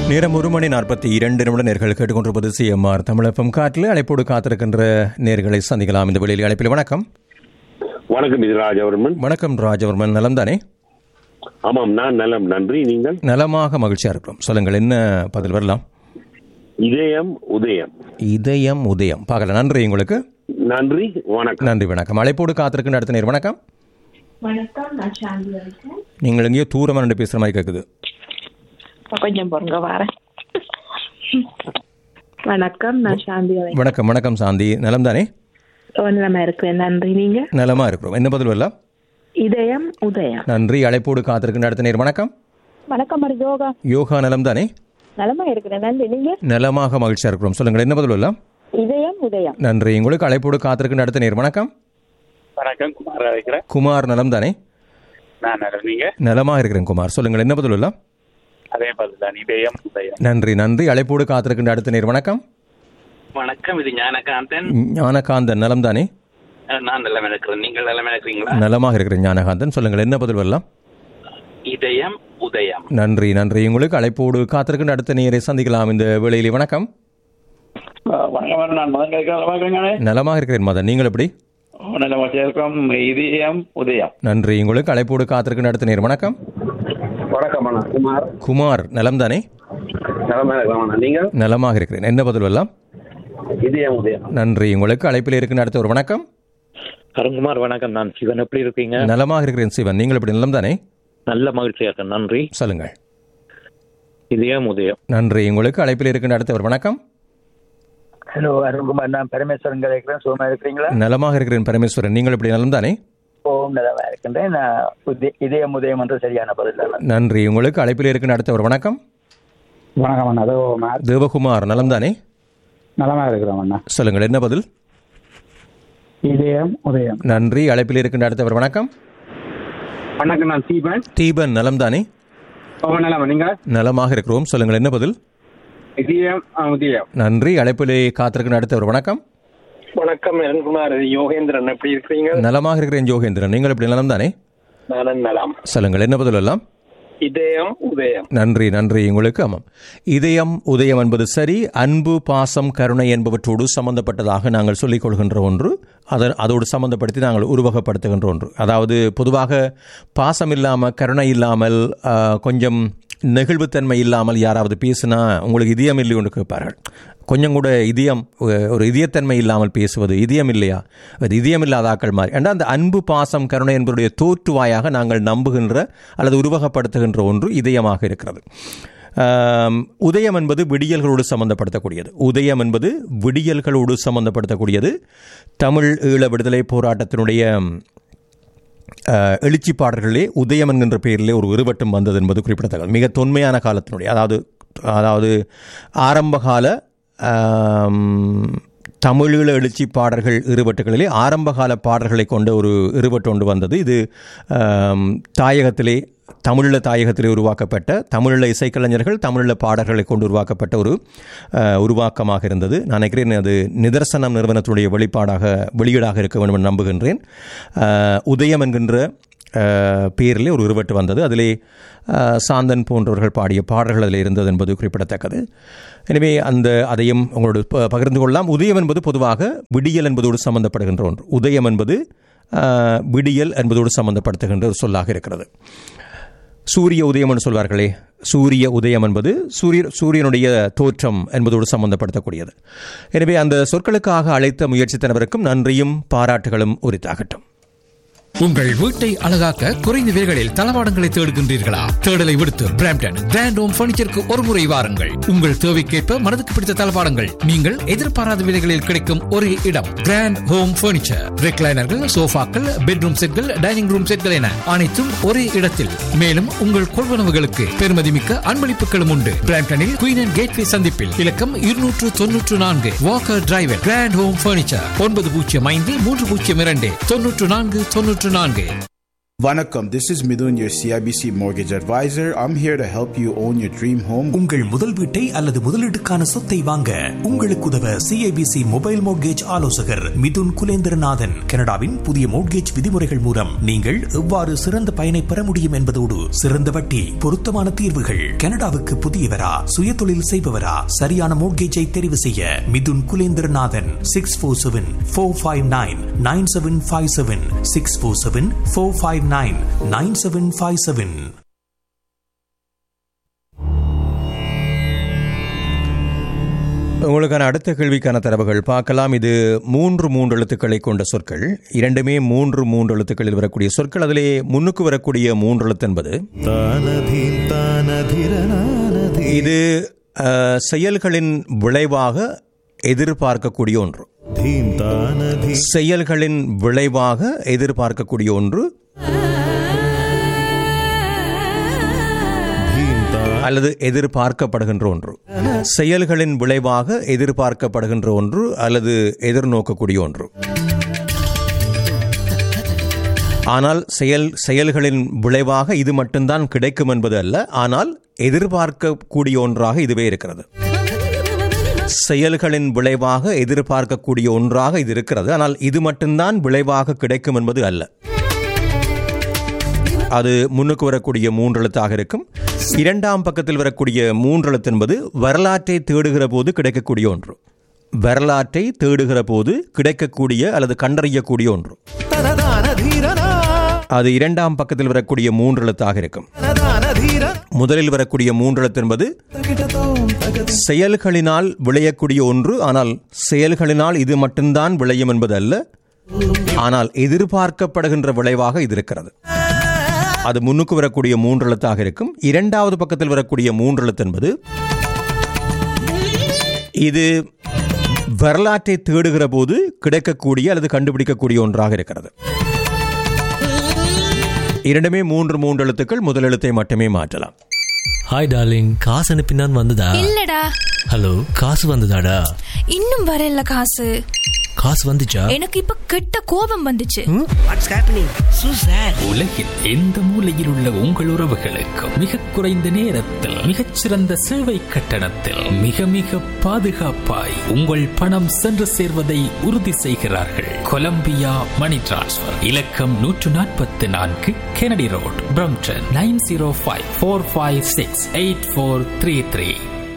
நேரம் ஒரு மணி நாற்பத்தி இரண்டு நிமிட நேர்கள் கேட்டுக்கொண்டிருப்பது சிஎம்ஆர் தமிழப்பம் காற்றில் அழைப்போடு காத்திருக்கின்ற நேர்களை சந்திக்கலாம் இந்த வெளியில் அழைப்பில் வணக்கம் வணக்கம் இது ராஜவர்மன் வணக்கம் ராஜவர்மன் நலம் தானே ஆமாம் நான் நலம் நன்றி நீங்கள் நலமாக மகிழ்ச்சியா இருக்கிறோம் சொல்லுங்கள் என்ன பதில் வரலாம் இதயம் உதயம் இதயம் உதயம் பார்க்கலாம் நன்றி உங்களுக்கு நன்றி வணக்கம் நன்றி வணக்கம் அழைப்போடு காத்திருக்கின்ற அடுத்த நேர் வணக்கம் வணக்கம் நான் சாந்தி இருக்கேன் நீங்கள் எங்கேயோ தூரமாக நின்று பேசுகிற மாதிரி கேட்குது கொஞ்சம் பொறுங்க வரேன் வணக்கம் நான் சாந்தி இருக்கேன் வணக்கம் வணக்கம் சாந்தி நலம் தானே நிலைமை இருக்கிறேன் நன்றி நீங்க நலமா இருக்கிறோம் என்ன பதில் வரலாம் இதயம் உதயம் நன்றி அழைப்போடு காத்திருக்கின்ற அடுத்த நேர் வணக்கம் வணக்கம் யோகா யோகா நலம் தானே நலமா இருக்கிறேன் நன்றி நீங்க நலமாக மகிழ்ச்சியா இருக்கிறோம் சொல்லுங்கள் என்ன பதில் வரலாம் இதயம் உதயம் நன்றி உங்களுக்கு அழைப்போடு காத்திருக்கின்ற அடுத்த நேர் வணக்கம் வணக்கம் குமார் இருக்கிறேன் குமார் நலம் தானே நான் நல்ல நீங்க நலமாக இருக்கிறேன் குமார் சொல்லுங்கள் என்ன பதில் வரலாம் அதே பதில் தான் இதயம் உதயம் நன்றி நன்றி அழைப்போடு காத்திருக்கின்ற அடுத்த நேர் வணக்கம் வணக்கம் இது ஞானகாந்தன் ஞானகாந்தன் நலம் தானே அஹ், நான் நல்ல இருக்கிறேன் நீங்கள் நல்ல இருக்கிறீங்களா நலமாக இருக்கிறேன் ஞானகாந்தன் சொல்லுங்கள் என்ன பதில் வரலாம் இதயம் உதயம் நன்றி நன்றி உங்களுக்கு அழைப்போடு காத்திருக்கின்ற அடுத்த நேரை சந்திக்கலாம் இந்த வேளையிலே வணக்கம் வணக்கம் நான் மதன் கேட்கிறேன் நலமாக இருக்கிறேன் மதன் நீங்கள் எப்படி நல்ல இருக்கோம் இதயம் உதயம் நன்றி உங்களுக்கு அழைப்போடு காத்திருக்கின்ற அடுத்த நேர் வணக்கம் வணக்கம் அண்ணா குமார் குமார் நலம் தானே நலமா இருக்கலாம் நீங்கள் நலமாக இருக்கிறேன் என்ன பதில் வரலாம் இதயம் உதயம் நன்றி உங்களுக்கு அழைப்பில் இருக்கின்ற அடுத்த ஒரு வணக்கம் அருண்குமார் வணக்கம் நான் சிவன் எப்படி இருக்கீங்க நலமாக இருக்கிறேன் சிவன் நீங்கள் எப்படி நலம் தானே நல்ல மகிழ்ச்சியா இருக்கேன் நன்றி சொல்லுங்கள் இதயம் உதயம் நன்றி உங்களுக்கு அழைப்பில் இருக்கின்ற அடுத்த ஒரு வணக்கம் ஹலோ அருண்குமார் நான் பரமேஸ்வரன் இருக்கிறேன் சுகமா இருக்கிறீங்களா நலமாக இருக்கிறேன் பரமேஸ்வரன் நீங்கள் எப்படி நலம் தானே ஓம் நலமா இருக்கின்றேன் நான் உதய- இதயம் உதயம் என்று சரியான பதில் தான் நன்றி உங்களுக்கு அழைப்பில் இருக்கின்ற அடுத்த ஒரு வணக்கம் வணக்கம் அண்ணா அதோ தேவகுமார் நலம் தானே நலமா இருக்கிறோம் அண்ணா சொல்லுங்கள் என்ன பதில் இதயம் உதயம் நன்றி அழைப்பில் இருக்கின்ற அடுத்த ஒரு வணக்கம் வணக்கம் நான் தீபன் தீபன் நலம் தானே ரொம்ப நலமா நீங்க நலமாக இருக்கிறோம் சொல்லுங்கள் என்ன பதில் இதயம் உதயம் நன்றி அழைப்பிலே காத்திருக்கின்ற அடுத்த ஒரு வணக்கம் வணக்கம் அருண்குமார் யோகேந்திரன் எப்படி இருக்கிறீங்க நலமாக இருக்கிறேன் யோகேந்திரன் நீங்கள் எப்படி நலம் தானே நான் நலம் சொல்லுங்கள் என்ன பதில் எல்லாம் இதயம் உதயம் நன்றி நன்றி உங்களுக்கு ஆமாம் இதயம் உதயம் என்பது சரி அன்பு பாசம் கருணை என்பவற்றோடு சம்பந்தப்பட்டதாக நாங்கள் சொல்லிக் கொள்கின்ற ஒன்று அதை அதோடு சம்பந்தப்படுத்தி நாங்கள் உருவகப்படுத்துகின்ற ஒன்று அதாவது பொதுவாக பாசம் இல்லாமல் கருணை இல்லாமல் ஆ, கொஞ்சம் நெகிழ்வுத்தன்மை இல்லாமல் யாராவது பேசினா உங்களுக்கு இதயம் இல்லை ஒன்று கேட்பார்கள் கொஞ்சம் கூட இதயம் ஒ- ஒரு இதயத்தன்மை இல்லாமல் பேசுவது இதயம் இல்லையா அது இதயம் இல்லாத ஆக்கள் மாதிரி ஏன்னா அந்த அன்பு பாசம் கருணை என்பதுடைய தோற்றுவாயாக நாங்கள் நம்புகின்ற அல்லது உருவகப்படுத்துகின்ற ஒன்று இதயமாக இருக்கிறது ஆம், உதயம் என்பது விடியல்களோடு சம்பந்தப்படுத்தக்கூடியது உதயம் என்பது விடியல்களோடு சம்பந்தப்படுத்தக்கூடியது தமிழ் ஈழ விடுதலை போராட்டத்தினுடைய அஹ், எழுச்சி பாடல்களிலே உதயம் என்கின்ற பெயரிலே ஒரு உருவட்டம் வந்தது என்பது குறிப்பிடத்தக்கது மிக தொன்மையான காலத்தினுடைய அதாவது அதாவது ஆரம்பகால ஆம், தமிழீழ எழுச்சி பாடல்கள் இருவட்டுகளிலே ஆரம்பகால பாடல்களை கொண்ட ஒரு இருவட்டு ஒன்று வந்தது இது ஆம், தாயகத்திலே தமிழீழ தாயகத்திலே உருவாக்கப்பட்ட தமிழீழ இசைக்கலைஞர்கள் தமிழீழ பாடல்களை கொண்டு உருவாக்கப்பட்ட ஒரு அஹ், உருவாக்கமாக இருந்தது நான் நினைக்கிறேன் அது நிதர்சனம் நிறுவனத்தினுடைய வெளிப்பாடாக வெளியீடாக இருக்க வேண்டும் என்று நம்புகின்றேன் அஹ், உதயம் என்கின்ற அஹ், பேரிலே ஒரு உருவட்டு வந்தது அதிலே அஹ், சாந்தன் போன்றவர்கள் பாடிய பாடல்கள் அதில் இருந்தது என்பது குறிப்பிடத்தக்கது எனவே அந்த அதையும் உங்களோடு ப- பகிர்ந்து கொள்ளலாம் உதயம் என்பது பொதுவாக விடியல் என்பதோடு சம்பந்தப்படுகின்ற ஒன்று உதயம் என்பது அஹ், விடியல் என்பதோடு சம்பந்தப்படுத்துகின்ற ஒரு சொல்லாக இருக்கிறது சூரிய உதயம் என்று சொல்வார்களே சூரிய உதயம் என்பது சூரிய சூரியனுடைய தோற்றம் என்பதோடு சம்பந்தப்படுத்தக்கூடியது எனவே அந்த சொற்களுக்காக அழைத்த முயற்சித்தனவருக்கும் நன்றியும் பாராட்டுகளும் உரித்தாகட்டும் உங்கள் வீட்டை அழகாக்க குறைந்த விலைகளில் தளவாடங்களை தேடுகின்றீர்களா தேடலை விடுத்து பிராம்டன் கிராண்ட் ஹோம் பர்னிச்சருக்கு ஒரு முறை வாருங்கள் உங்கள் தேவைக்கேற்ப மனதுக்கு பிடித்த தளவாடங்கள் நீங்கள் எதிர்பாராத விலைகளில் கிடைக்கும் ஒரே இடம் கிராண்ட் ஹோம் பர்னிச்சர் ரெக்லைனர்கள் சோஃபாக்கள் பெட்ரூம் செட்கள் டைனிங் ரூம் செட்கள் என அனைத்தும் ஒரே இடத்தில் மேலும் உங்கள் கொள்வனவுகளுக்கு பெருமதிமிக்க அன்பளிப்புகளும் உண்டு பிராம்டனில் குயின் அண்ட் கேட்வே சந்திப்பில் இலக்கம் இருநூற்று தொன்னூற்று நான்கு Walker driver grand home furniture ஒன்பது பூஜ்ஜியம் ஐந்து மூன்று பூஜ்ஜியம் இரண்டு தொன்னூற்று நான்கு தொன்னூற்று நான்கு Vanakkam, this is Midun, your CIBC mortgage advisor. I'm here to help you own your dream home. உங்கள் முதல் வீட்டை அல்லது முதலீட்டுக்கான சொத்தை வாங்க உங்களுக்கு உதவ சிஐபிசி மொபைல் மோட்கேஜ் ஆலோசகர் மிதுன் குலேந்திரநாதன் கனடாவின் புதிய மோட்கேஜ் விதிமுறைகள் மூலம் நீங்கள் எவ்வாறு சிறந்த பயனை பெற முடியும் என்பதோடு சிறந்த வட்டி பொருத்தமான தீர்வுகள் கனடாவுக்கு புதியவரா சுயதொழில் செய்பவரா சரியான மோட்கேஜை தெரிவு செய்ய Mithun Kulendranathan six four seven four five nine nine seven five seven six four seven four five nine nine seven five seven உங்களுக்கான அடுத்த கேள்விக்கான தரவுகள் பார்க்கலாம் இது மூன்று மூன்று எழுத்துக்களை கொண்ட சொற்கள் இரண்டுமே மூன்று மூன்று எழுத்துக்களில் வரக்கூடிய சொற்கள் அதிலே முன்னுக்கு வரக்கூடிய மூன்று எழுத்து என்பது இது அஹ், செயல்களின் விளைவாக எதிர்பார்க்கக்கூடிய ஒன்று செயல்களின் விளைவாக எதிர்பார்க்கக்கூடிய ஒன்று அல்லது எதிர்பார்க்கப்படுகின்ற ஒன்று செயல்களின் விளைவாக எதிர்பார்க்கப்படுகின்ற ஒன்று அல்லது எதிர்நோக்கக்கூடிய ஒன்று ஆனால் செயல் செயல்களின் விளைவாக இது மட்டும்தான் கிடைக்கும் என்பது அல்ல ஆனால் எதிர்பார்க்கக்கூடிய ஒன்றாக இதுவே இருக்கிறது செயல்களின் விளைவாக எதிர்பார்க்கக்கூடிய ஒன்றாக இது இருக்கிறது ஆனால் இது மட்டும்தான் விளைவாக கிடைக்கும் என்பது அல்ல அது முன்னுக்கு வரக்கூடிய மூன்றெழுத்தாக இருக்கும் இரண்டாம் பக்கத்தில் வரக்கூடிய மூன்றெழுத்து என்பது வரலாற்றை தேடுகிற போது கிடைக்கக்கூடிய ஒன்று வரலாற்றை தேடுகிற போது கிடைக்கக்கூடிய அல்லது கண்டறியக்கூடிய ஒன்று அது இரண்டாம் பக்கத்தில் வரக்கூடிய மூன்றெழுத்தாக இருக்கும் முதலில் வரக்கூடிய மூன்றெழுத்து என்பது செயல்களினால் விளையக்கூடிய ஒன்று ஆனால் செயல்களினால் இது மட்டும்தான் விளையும் என்பது அல்ல ஆனால் எதிர்பார்க்கப்படுகின்ற விளைவாக இது இருக்கிறது அது முன்னுக்கு வரக்கூடிய மூன்றெழுத்தாக இருக்கும் இரண்டாவது பக்கத்தில் வரக்கூடிய மூன்றெழுத்து என்பது இது வரலாற்றை தேடுகிற போது கிடைக்கக்கூடிய அல்லது கண்டுபிடிக்கக்கூடிய ஒன்றாக இருக்கிறது இரண்டுமே மூன்று மூன்று எழுத்துக்கள் முதல் எழுத்தை மட்டுமே மாற்றலாம் ஹாய் டார்லிங் காசு அனுப்பினான் வந்ததா இல்லடா ஹலோ காசு வந்ததாடா இன்னும் வரல காசு காசு வந்துச்சா எனக்கு இப்ப கெட்ட கோபம் வந்துச்சு உலகில் எந்த மூலையில் உள்ள உங்கள் உறவுகளுக்கு மிக குறைந்த நேரத்தில் மிகச்சிறந்த சேவை கட்டணத்தில் மிக மிக பாதுகாப்பாய் உங்கள் பணம் சென்று சேர்வதை உறுதி செய்கிறார்கள் கொலம்பியா மணி டிரான்ஸ்ஃபர் இலக்கம் நூற்று நாற்பத்தி நான்கு Kennedy road Brampton nine zero five four five six eight four three three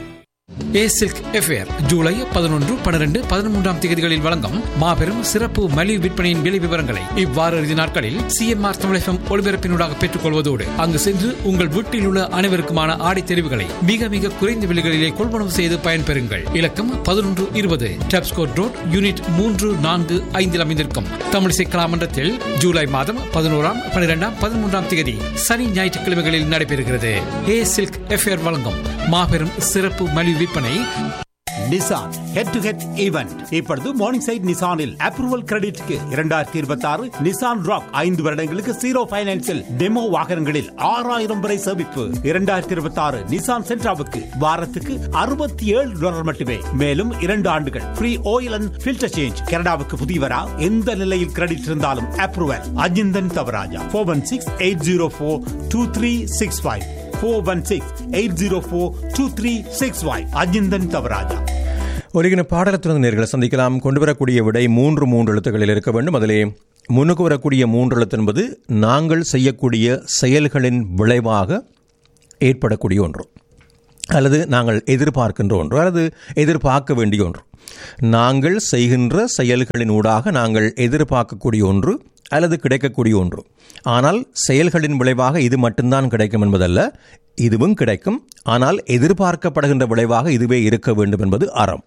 a silk affair ஜூலை பதினொன்று பன்னிரண்டு பதிமூன்றாம் தேதிகளில் வழங்கும் மாபெரும் சிறப்பு மலிவு விற்பனையின் விலை விவரங்களை இவ்வாறு இறுதி நாட்களில் சிஎம்ஆர் தமிழகம் ஒளிபரப்பினூடாக பெற்றுக் கொள்வதோடு அங்கு சென்று உங்கள் வீட்டில் உள்ள அனைவருக்குமான ஆடை தெரிவுகளை மிக மிக குறைந்த விலைகளிலே கொள்வனவு செய்து பயன்பெறுங்கள் இலக்கம் பதினொன்று இருபது டப்ஸ்கோட் ரோட் யூனிட் மூன்று நான்கு ஐந்தில் அமைந்திருக்கும் தமிழிசை கலாமன்றத்தில் ஜூலை மாதம் பதினோராம் பன்னிரெண்டாம் பதிமூன்றாம் தேதி சனி ஞாயிற்றுக்கிழமைகளில் நடைபெறுகிறது ஏ சில்க் எஃப்ஏர் வழங்கும் மாபெரும் சிறப்பு மலிவு விற்பனை Nissan head to head event இப்பொழுது மார்னிங் சைட் நிசானில் அப்ரூவல் கிரெடிட்க்கு இரண்டாயிரத்தி இருபத்தி ஆறு நிசான் ராக் ஐந்து வருடங்களுக்கு ஜீரோ பைனான்சில் டெமோ வாகனங்களில் ஆறாயிரம் வரை சேமிப்பு இரண்டாயிரத்தி இருபத்தி ஆறு நிசான் சென்ட்ராவுக்கு வாரத்துக்கு அறுபத்தி ஏழு டாலர் மட்டுமே மேலும் இரண்டு ஆண்டுகள் free oil and filter change கனடாவுக்கு புதியவரா எந்த நிலையில் கிரெடிட் இருந்தாலும் approval Ajinthan Thavarajah four one six eight zero four two three six five four one six eight zero four two three six five Ajinthan Thavarajah ஒருகின பாடலத்திலிருந்து நேர்களை சந்திக்கலாம் கொண்டு வரக்கூடிய விடை மூன்று மூன்று எழுத்துக்களில் இருக்க வேண்டும் அதிலே முன்னுக்கு வரக்கூடிய மூன்று எழுத்து என்பது நாங்கள் செய்யக்கூடிய செயல்களின் விளைவாக ஏற்படக்கூடிய ஒன்று அல்லது நாங்கள் எதிர்பார்க்கின்ற ஒன்று அல்லது எதிர்பார்க்க வேண்டிய ஒன்று நாங்கள் செய்கின்ற செயல்களின் ஊடாக நாங்கள் எதிர்பார்க்கக்கூடிய ஒன்று அல்லது கிடைக்கக்கூடிய ஒன்று ஆனால் செயல்களின் விளைவாக இது மட்டும்தான் கிடைக்கும் என்பதல்ல இதுவும் கிடைக்கும் ஆனால் எதிர்பார்க்கப்படுகின்ற விளைவாக இதுவே இருக்க வேண்டும் என்பது அறம்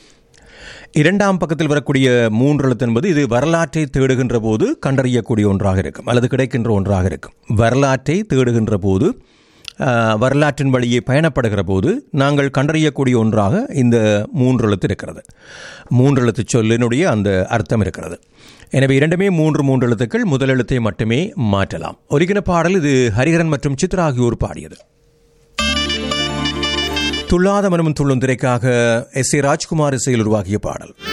இரண்டாம் பக்கத்தில் வரக்கூடிய மூன்று எழுத்து என்பது இது வரலாற்றை தேடுகின்ற போது கண்டறியக்கூடிய ஒன்றாக இருக்கும் அல்லது கிடைக்கின்ற ஒன்றாக இருக்கும் வரலாற்றை தேடுகின்ற போது ஆஹ், வரலாற்றின் வழியே பயணப்படுகிற போது நாங்கள் கண்டறியக்கூடிய ஒன்றாக இந்த மூன்று எழுத்து இருக்கிறது மூன்று எழுத்து சொல்லினுடைய அந்த அர்த்தம் இருக்கிறது எனவே இரண்டுமே மூன்று மூன்று எழுத்துக்கள் முதல் எழுத்தை மட்டுமே மாற்றலாம் ஒருகின பாடல் இது ஹரிஹரன் மற்றும் சித்ரா ஆகியோர் பாடியது துள்ளாத மனமும் துள்ளும் திரைக்காக எஸ் ஏ ராஜ்குமார் இசையில் உருவாகிய பாடல்